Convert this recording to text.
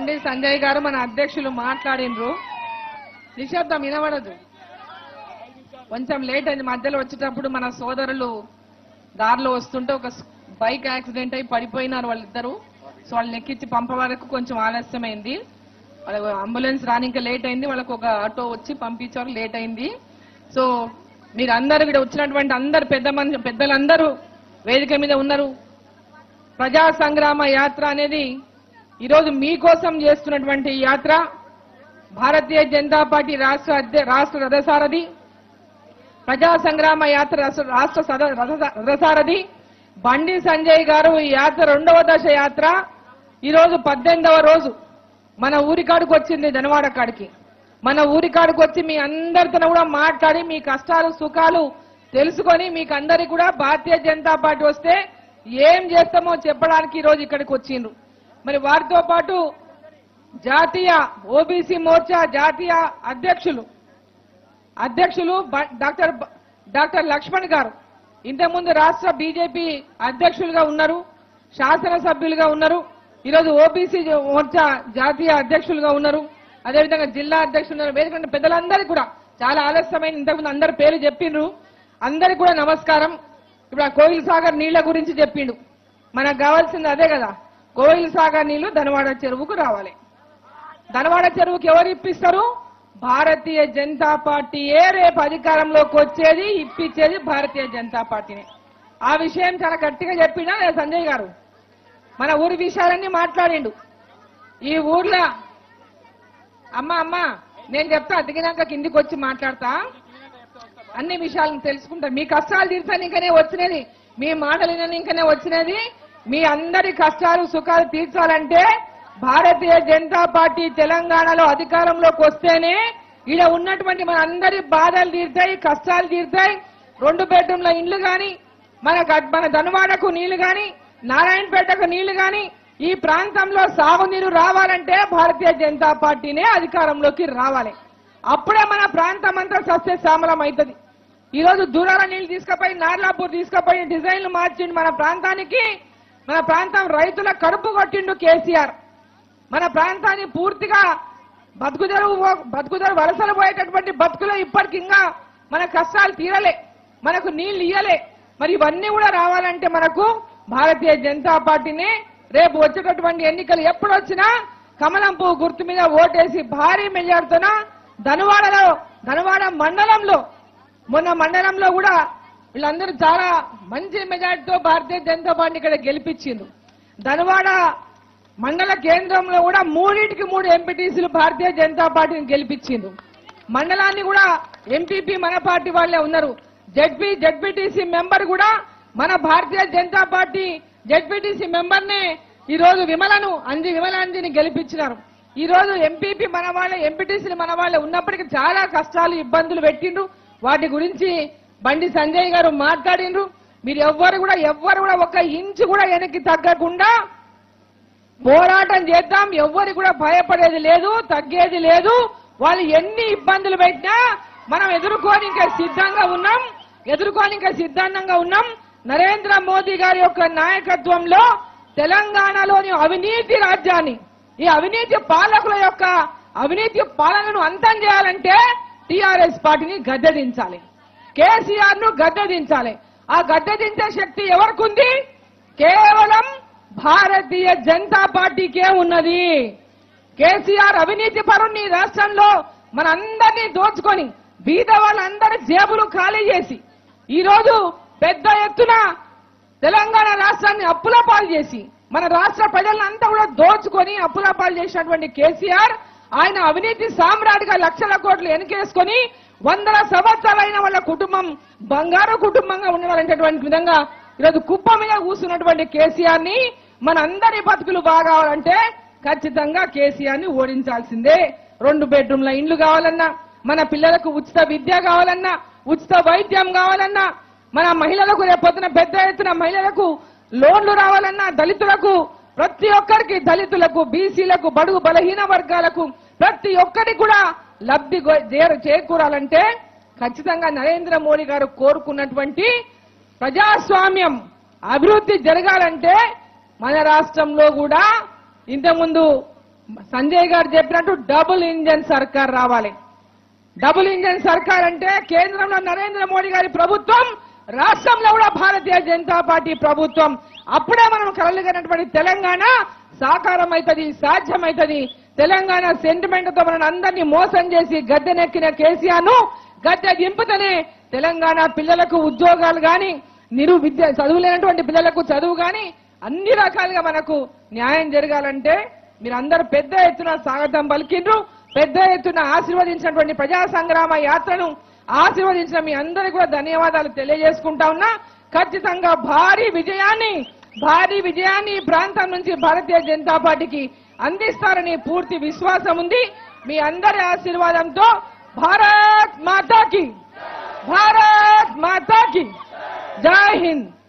బండి సంజయ్ గారు మన అధ్యక్షులు మాట్లాడినరు నిశ్శబ్దం వినబడదు కొంచెం లేట్ అయింది మధ్యలో వచ్చేటప్పుడు మన సోదరులు దారిలో వస్తుంటే ఒక బైక్ యాక్సిడెంట్ అయి పడిపోయినారు వాళ్ళిద్దరు సో వాళ్ళని ఎక్కించి పంప వరకు కొంచెం ఆలస్యమైంది వాళ్ళ అంబులెన్స్ రాని ఇంకా లేట్ అయింది వాళ్ళకు ఒక ఆటో వచ్చి పంపించారు లేట్ అయింది సో మీరు అందరు ఇక్కడ వచ్చినటువంటి అందరు పెద్ద మంది పెద్దలందరూ వేదిక మీద ఉన్నారు ప్రజా సంగ్రామ యాత్ర అనేది ఈరోజు మీకోసం చేస్తున్నటువంటి ఈ యాత్ర భారతీయ జనతా పార్టీ రాష్ట్ర అధ్య- రాష్ట్ర రథసారథి ప్రజా సంగ్రామ యాత్ర రాష్ట్ర- రాష్ట్ర సద- రథ- రథసారథి బండి సంజయ్ గారు ఈ యాత్ర రెండవ దశ యాత్ర ఈరోజు పద్దెనిమిదవ రోజు మన ఊరి కాడికి వచ్చింది ధనవాడ కాడికి మన ఊరి కాడికి వచ్చి మీ అందరితో కూడా మాట్లాడి మీ కష్టాలు సుఖాలు తెలుసుకొని మీకు అందరికి కూడా భారతీయ జనతా పార్టీ వస్తే ఏం చేస్తామో చెప్పడానికి ఈ రోజు ఇక్కడికి వచ్చిండ్రు మరి వారితో పాటు జాతీయ ఓబీసీ మోర్చా జాతీయ అధ్యక్షులు అధ్యక్షులు బ- డాక్టర్ బ- డాక్టర్ లక్ష్మణ్ గారు ఇంతకుముందు రాష్ట్ర బీజేపీ అధ్యక్షులుగా ఉన్నారు శాసనసభ్యులుగా ఉన్నారు ఈరోజు ఓబీసీ మోర్చా జాతీయ అధ్యక్షులుగా ఉన్నారు అదేవిధంగా జిల్లా అధ్యక్షులు ఉన్నారు వేదిక ఉన్న పెద్దలందరికీ కూడా చాలా ఆలస్యమైన ఇంతకుముందు అందరి పేరు చెప్పిండ్రు అందరికి కూడా నమస్కారం ఇప్పుడు ఆ కోయిల్ సాగర్ నీళ్ల గురించి చెప్పిండు మనకు కావాల్సింది అదే కదా కోయిల్ సాగర్ నీళ్లు ధనవాడ చెరువుకు రావాలి ధనవాడ చెరువుకి ఎవరు ఇప్పిస్తారు భారతీయ జనతా పార్టీయే రేపు అధికారంలోకి వచ్చేది ఇప్పించేది భారతీయ జనతా పార్టీనే ఆ విషయం చాలా గట్టిగా చెప్పినా లేదా సంజయ్ గారు మన ఊరి విషయాలన్నీ మాట్లాడిండు ఈ ఊర్లో అమ్మా అమ్మా నేను చెప్తా దిగినాక కిందికి వచ్చి మాట్లాడతా అన్ని విషయాలను తెలుసుకుంటా మీ కష్టాలు తీర్చడానికనే వచ్చినది మీ మాటలు వినడానికనే వచ్చినది మీ అందరి కష్టాలు సుఖాలు తీర్చాలంటే భారతీయ జనతా పార్టీ తెలంగాణలో అధికారంలోకి వస్తేనే ఈడ ఉన్నటువంటి మన అందరి బాధలు తీరుతాయి కష్టాలు తీరుతాయి రెండు బెడ్రూమ్ల ఇండ్లు గాని మన గడ్- మన ధనువాడకు నీళ్లు గాని నారాయణపేటకు నీళ్లు గాని ఈ ప్రాంతంలో సాగునీరు రావాలంటే భారతీయ జనతా పార్టీనే అధికారంలోకి రావాలి అప్పుడే మన ప్రాంతం అంతా సస్యశ్యామలం అవుతుంది ఈ రోజు దూరాల నీళ్లు తీసుకుపోయి నార్లాపూర్ తీసుకుపోయి డిజైన్లు మార్చిండు మన ప్రాంతానికి మన ప్రాంతం రైతుల కడుపు కొట్టిండు కేసీఆర్ మన ప్రాంతాన్ని పూర్తిగా బతుకుదెరువు పో- బతుకుదెరువు వలసలు పోయేటటువంటి బతుకులో ఇప్పటికి ఇంకా మన కష్టాలు తీరలే మనకు నీళ్లు ఇయ్యలే మరి ఇవన్నీ కూడా రావాలంటే మనకు భారతీయ జనతా పార్టీని రేపు వచ్చేటటువంటి ఎన్నికలు ఎప్పుడు వచ్చినా కమలం పువ్వు గుర్తు మీద ఓటేసి భారీ మెజార్టీతోన ధనువాడలో ధనువాడ మండలంలో మొన్న మండలంలో కూడా వీళ్ళందరూ చాలా మంచి మెజార్టీతో భారతీయ జనతా పార్టీ ఇక్కడ గెలిపించిండ్రు ధనువాడ మండల కేంద్రంలో కూడా మూడింటికి మూడు ఎంపీటీసీలు భారతీయ జనతా పార్టీని గెలిపించిండ్రు మండలాన్ని కూడా ఎంపీపీ మన పార్టీ వాళ్ళే ఉన్నారు జడ్పీ జడ్పీటీసీ మెంబర్ కూడా మన Bharatiya Janata Party ZPTC member నే ఈ రోజు విమలను అంజి విమల అంజిని గెలిపించినారు ఈ రోజు ఎంపీపీ మన వాళ్ళే ఎంపీటీసీలు మన వాళ్ళే ఉన్నప్పటికీ చాలా కష్టాలు ఇబ్బందులు పెట్టిండ్రు వాటి గురించి బండి సంజయ్ గారు మాట్లాడిండ్రు మీరు ఎవ్వరు కూడా ఎవ్వరు కూడా ఒక ఇంచు కూడా వెనక్కి తగ్గకుండా పోరాటం చేద్దాం ఎవ్వరు కూడా భయపడేది లేదు తగ్గేది లేదు వాళ్ళు ఎన్ని ఇబ్బందులు పెట్టినా మనం ఎదుర్కొని ఇంకా సిద్ధంగా ఉన్నాం ఎదుర్కొని ఇంకా సిద్ధంగా ఉన్నాం నరేంద్ర మోదీ గారి యొక్క నాయకత్వంలో తెలంగాణలోని అవినీతి రాజ్యాన్ని ఈ అవినీతి పాలకుల యొక్క అవినీతి పాలనను అంతం చేయాలంటే టిఆర్ఎస్ పార్టీని గద్దెదించాలి కేసీఆర్ ను గద్దెదించాలి ఆ గద్దెదించే శక్తి ఎవరికుంది కేవలం భారతీయ జనతా పార్టీకే ఉన్నది కేసీఆర్ అవినీతి పరుణ్ణి రాష్ట్రంలో మనందరినీ దోచుకొని బీద వాళ్ళందరి జేబులు ఖాళీ చేసి ఈ రోజు పెద్ద ఎత్తున తెలంగాణ రాష్ట్రాన్ని అప్పుల పాలు చేసి మన రాష్ట్ర ప్రజలంతా కూడా దోచుకొని అప్పుల పాలు చేసినటువంటి కేసీఆర్ ఆయన అవినీతి సామ్రాట్గా లక్షల కోట్లు వెనకేసుకొని వందల సంవత్సరాలైన వాళ్ళ కుటుంబం బంగారు కుటుంబంగా ఉండాలనేటటువంటి విధంగా ఈరోజు కుప్ప మీద కూర్చున్నటువంటి కేసీఆర్ ని మన అందరి బతుకులు బాగావాలంటే ఖచ్చితంగా కేసీఆర్ ని ఓడించాల్సిందే రెండు బెడ్రూమ్ల ఇండ్లు కావాలన్నా మన పిల్లలకు ఉచిత విద్య కావాలన్నా ఉచిత వైద్యం కావాలన్నా మన మహిళలకు రేపొద్దున పెద్ద ఎత్తున మహిళలకు లోన్లు రావాలన్నా దళితులకు ప్రతి ఒక్కరికి దళితులకు బీసీలకు బడుగు బలహీన వర్గాలకు ప్రతి ఒక్కరికి కూడా లబ్ధి గో- చేర- చేకూరాలంటే ఖచ్చితంగా నరేంద్ర మోడీ గారు కోరుకున్నటువంటి ప్రజాస్వామ్యం అభివృద్ధి జరగాలంటే మన రాష్ట్రంలో కూడా ఇంతకుముందు సంజయ్ గారు చెప్పినట్టు డబుల్ ఇంజన్ సర్కార్ రావాలి డబుల్ ఇంజన్ సర్కార్ అంటే కేంద్రంలో నరేంద్ర మోడీ గారి ప్రభుత్వం రాష్ట్రంలో కూడా భారతీయ జనతా పార్టీ ప్రభుత్వం అప్పుడే మనం కలలుగనటువంటి తెలంగాణ సాకారం అవుతుంది సాధ్యమవుతుంది తెలంగాణ సెంటిమెంట్ తో మనం అందరినీ మోసం చేసి గద్దెనెక్కిన కేసీఆర్ ను గద్దె దింపుతనే తెలంగాణ పిల్లలకు ఉద్యోగాలు గాని నిరు విద్య చదువులేనటువంటి పిల్లలకు చదువు గాని అన్ని రకాలుగా మనకు న్యాయం జరగాలంటే మీరందరూ పెద్ద ఎత్తున స్వాగతం పలికిండ్రు పెద్ద ఎత్తున ఆశీర్వదించినటువంటి ప్రజా సంగ్రామ యాత్రను ఆశీర్వదించిన మీ అందరికీ కూడా ధన్యవాదాలు తెలియజేసుకుంటా ఉన్నా ఖచ్చితంగా భారీ విజయాన్ని భారీ విజయాన్ని ఈ ప్రాంతం నుంచి భారతీయ జనతా పార్టీకి అందిస్తారని పూర్తి విశ్వాసం ఉంది మీ అందరి ఆశీర్వాదంతో భారత్ మాతాకి భారత్ మాతాకి జై హింద్